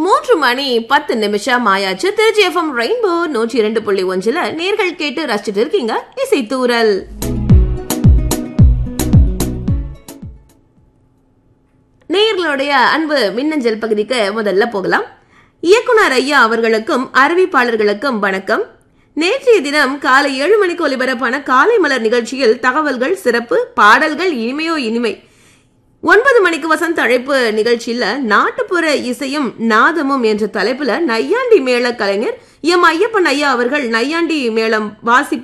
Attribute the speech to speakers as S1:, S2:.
S1: மூன்று மணி பத்து நிமிஷம் ஆயாச்சு திருச்சி எஃப்எம் ரெயின்போ நூற்றி இரண்டு புள்ளி ஒன்றுல நேர்கள் கேட்டு ரசிச்சுட்டு இருக்கீங்க இசை தூரல் நேயர்களுடைய அன்பு மின்னஞ்சல் பகுதிக்கு முதல்ல போகலாம் இயக்குனர் ஐயா அவர்களுக்கும் அறிவிப்பாளர்களுக்கும் வணக்கம் நேற்றைய தினம் காலை ஏழு மணிக்கு ஒலிபரப்பான காலை மலர் நிகழ்ச்சியில் தகவல்கள் சிறப்பு பாடல்கள் இனிமையோ இனிமை ஒன்பது மணிக்கு வசந்த அழைப்பு நிகழ்ச்சியில நாட்டுப்புற இசையும் நாதமும் என்ற தலைப்புல நையாண்டி மேள கலைஞர் எம் ஐயப்பன் ஐயா அவர்கள் நையாண்டி மேளம் வாசிப்பு